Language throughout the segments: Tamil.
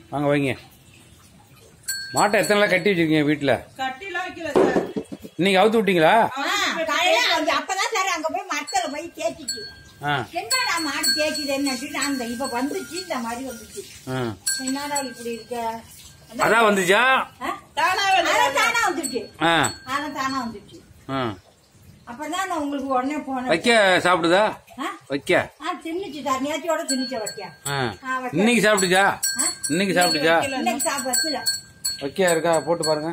வாங்க வைங்க மாட்டை எத்தனை நாளா கட்டி வச்சிருக்கீங்க வீட்டில் கட்டிலாம் வைக்கல சார் இன்னைக்கு அவுத்து விட்டீங்களா ஆ, காலையில வந்து அப்பதான் சார் அங்க போய் மரத்துல போய் தேய்ச்சிச்சு ஆ என்னடா மாடு தேய்க்குதுன்னு அந்த இப்ப வந்துச்சு இந்த மாதிரி வந்துச்சு ஆ என்னடா இப்படி இருக்க அதான் வந்துச்சா ஆ? தானா அதான் தானா வந்துருச்சு ஆ அதான் தானா வந்துருச்சு ஆ அப்பதான் நான் உங்களுக்கு உடனே போனேன் வைக்க சாப்பிடுதா ஆ? வைக்க ஆ தின்னுச்சு சார் நேத்தியோட தின்னுச்ச வைக்க ஆ ஆ, வைக்க. இன்னைக்கு சாப்பிட்டுச்சா ஆ? இன்னைக்கு சாப்பிட்டுச்சா இன்னைக்கு சாப்பிடல வைக்க இருக்கா போட்டு பாருங்க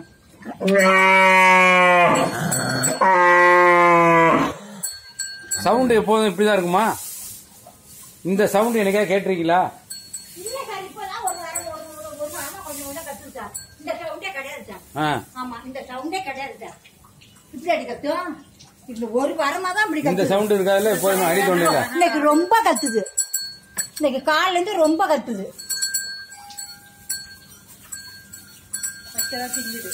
சவுண்டு எப்போதும் இப்படிதான் இருக்குமா இந்த சவுண்டு எனக்கா கேட்டிருக்கீங்களா இல்ல சார் இப்பதான் ஒரு வாரம் ஒரு ஒரு ஒரு வாரமா கொஞ்சம் கொஞ்சம் கத்துது சார் இந்த சவுண்டே கிடையாது சார் ஆ ஆமா இந்த சவுண்டே கிடையாது சார் இப்படி அடி கத்தும் இந்த ஒரு வாரமா தான் இப்படி இந்த கத்துது சவுண்டு இருக்காதுல்ல எப்போதும் அடி தொண்டையில இன்னைக்கு ரொம்ப கத்துது இன்னைக்கு காலைல இருந்து ரொம்ப கத்துது வைக்கலாம் திங்குது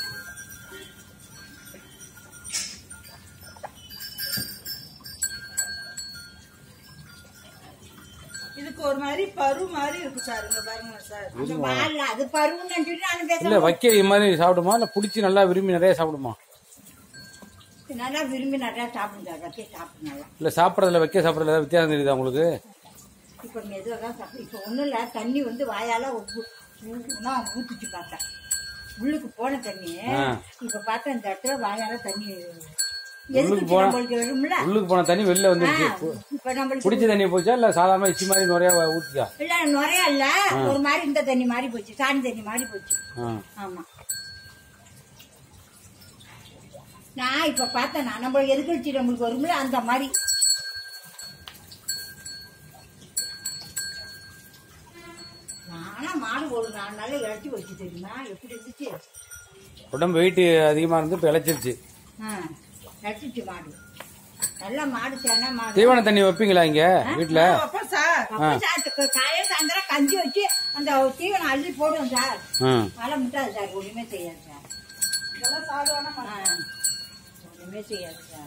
இதுக்கு ஒரு மாதிரி பரு மாதிரி இருக்கு சார் இங்க பாருங்க சார் அந்த மால்ல அது பருவம்னு நினைச்சிட்டு நானும் இல்ல பேச வைக்க இது மாதிரி சாப்பிடுமா இல்ல புடிச்சு நல்லா விரும்பி நிறைய சாப்பிடுமா நல்லா விரும்பி நிறையா சாப்பிடும் சார் வச்சு சாப்பிடும் நல்லா இல்ல சாப்பிடறதுல வைக்க சாப்பிடறதுல ஏதாவது வித்தியாசம் தெரியுதா உங்களுக்கு இப்ப மெதுவாக தான் சாப்பிடும் இப்ப ஒண்ணும் இல்ல தண்ணி வந்து வாயால ஊ- ஊ- நான் ஊத்திச்சு பார்த்தேன் உள்ளுக்கு போன தண்ணி ஆ. இப்ப பார்த்தா இந்த இடத்துல வாயால தண்ணி உள்ளுக்கு எதுக்கு போன- நம்மளுக்கு வரும்ல உள்ளுக்கு போன தண்ணி வெளில ஆ, வந்துருச்சு இப்ப நம்மளுக்கு குடிச்ச தண்ணி போச்சா இல்ல சாதாரண இச்சி மாதிரி நிறைய ஊத்துச்சா இல்ல நுரையா இல்ல ஒரு மாதிரி இந்த தண்ணி மாதிரி போச்சு சாணி தண்ணி மாதிரி போச்சு ஆ. ஆமா நான் இப்ப பார்த்தேன் நான் நம்ம எதிர்கட்சி நம்மளுக்கு வரும்ல அந்த மாதிரி நானா மாடு ஒரு நாலு நாள்ல இழைச்சி வச்சு தெரியுமா எப்படி இருந்துச்சு உடம்பு வெயிட் அதிகமா இருந்து இப்ப இழைச்சிருச்சு ஆ, இழைச்சிச்சு மாடு நல்ல மாடு சேனா மாடு தீவன தண்ணி வைப்பீங்களா இங்க வீட்டுல அப்ப சார் அப்ப சாப்பிட்டு காலையில சாயந்தரம் கஞ்சி வச்சு அந்த தீவனம் அள்ளி போடுவோம் சார் ஆ. மழை முட்டாது சார் ஒண்ணுமே செய்யாது சார் இதெல்லாம் சாதுவான ஆ, ஒண்ணுமே செய்யாது சார்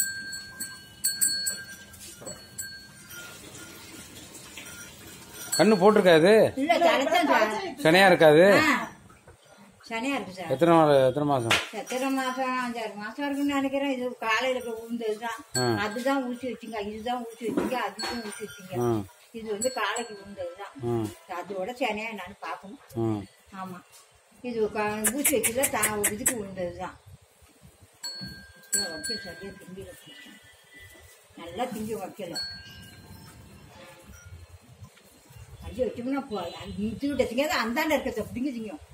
கண்ணு போட்டிருக்காது இல்ல தலைத்தான் சார் சனையா இருக்காது ஆ, சனியா இருக்கு சார் எத்தனை நாள் எத்தனை மாசம் எத்தனை மாசம் அஞ்சாறு மாசம் இருக்குன்னு நினைக்கிறேன் இது காலையில உழுந்ததுதான் ஆ. அதுதான் ஊசி வச்சுங்க இதுதான் ஊசி வச்சுங்க அதுக்கும் ஊசி வச்சுங்க ஆ. இது வந்து காலைக்கு உழுந்ததுதான் ம் அதோட சனியா என்னன்னு பார்க்கணும் ம் ஆமா இது க- ஊசி வைக்கல தா இதுக்கு விழுந்ததுதான் வைக்க சரியா திங்கி வச்சிருக்கேன் நல்லா திங்கி வைக்கல ஐயோ வச்சோம்னா போ இது விட்ட திங்காத அந்தாண்ட இருக்கிறத திங்க திங்கும்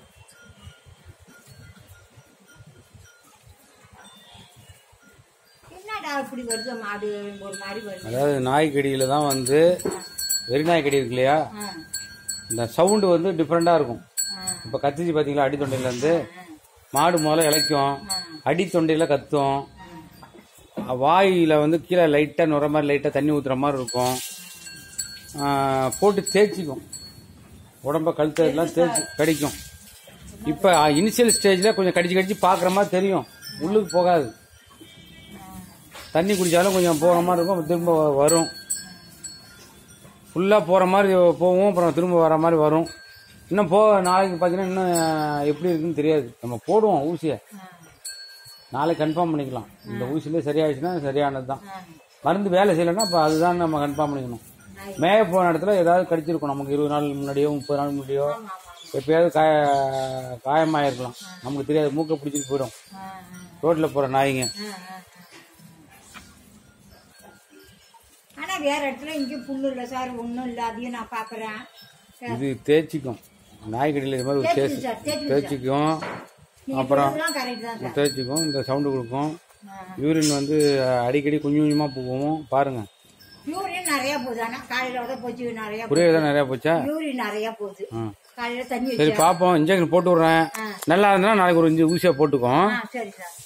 என்னடா இப்படி வருது மாடு ஒரு மாதிரி வருது அதாவது நாய்க்கடியில தான் வந்து வெறி நாய்க்கடி இருக்கு இல்லையா ஆ, இந்த சவுண்டு வந்து டிஃப்ரெண்டா இருக்கும் ஆ, இப்ப கத்திச்சு பாத்தீங்களா அடி தொண்டையில இருந்து மாடு முதல்ல இளைக்கும் அடி தொண்டையில கத்தும் வாயில வந்து கீழே லைட்டா நுர மாதிரி லைட்டா தண்ணி ஊத்துற மாதிரி இருக்கும் ஆ, போட்டு தேய்ச்சிக்கும் உடம்ப கழுத்து எல்லாம் தேய்ச்சி கடிக்கும் இப்ப இனிஷியல் ஸ்டேஜ்ல கொஞ்சம் கடிச்சு கடிச்சு பாக்குற மாதிரி தெரியும் உள்ளுக்கு போகாது தண்ணி குடிச்சாலும் கொஞ்சம் போற மாதிரி இருக்கும் திரும்ப வ- வரும் ஃபுல்லா போற மாதிரி போகும் அப்புறம் திரும்ப வர மாதிரி வரும் இன்னும் போ நாளைக்கு பார்த்தீங்கன்னா இன்னும் எப்படி இருக்குன்னு தெரியாது நம்ம போடுவோம் ஊசியை நாளைக்கு கன்ஃபார்ம் பண்ணிக்கலாம் இந்த ஊசியிலே சரியாயிடுச்சுன்னா சரியானது தான் மருந்து வேலை செய்யலைன்னா அப்போ அதுதான் நம்ம கன்ஃபார்ம் பண்ணிக்கணும் மேய போன இடத்துல ஏதாவது கடிச்சிருக்கும் நமக்கு இருபது நாள் முன்னாடியோ முப்பது நாள் முன்னாடியோ எப்பயாவது காய காயமாயிருக்கலாம் நமக்கு தெரியாது மூக்கை பிடிச்சிட்டு போயிடும் ஆ, ரோட்டில் போகிற நாய்ங்க ஆ, ஆ, ஆ. ஆனா வேற இடத்துல இங்கேயும் புல்லு இல்ல சார் ஒண்ணும் இல்ல அதையும் நான் பாக்குறேன் இது தேய்ச்சிக்கும் நாய்க்கடியில் இது மாதிரி ஒரு தேய்ச்சிக்கும் தேய்ச்சி சார், தேய்ச்சிக்கும் தேய்ச்சிக்கும் நீங்க அப்புறம் சொல்றதெல்லாம் கரெக்ட் தான் சார் தேய்ச்சிக்கும் இந்த சவுண்டு கொடுக்கும் யூரின் வந்து அடிக்கடி கொஞ்சம் கொஞ்சமாக போகும் பாருங்க யூரின் நிறைய போகுது ஆனா காலையில விட போச்சு நிறைய போகுது. புரியதான் நிறையா போச்சா யூரின் நிறைய போகுது ஆ. காலையில தண்ணி சரி வச்சு பார்ப்போம் இன்ஜெக்ஷன் போட்டு விட்றேன் ஆ. நல்லா இருந்ததுன்னா நாளைக்கு ஒரு இஞ்சி ஊசியாக போட்டுக்கோம் ஆ சரி சார்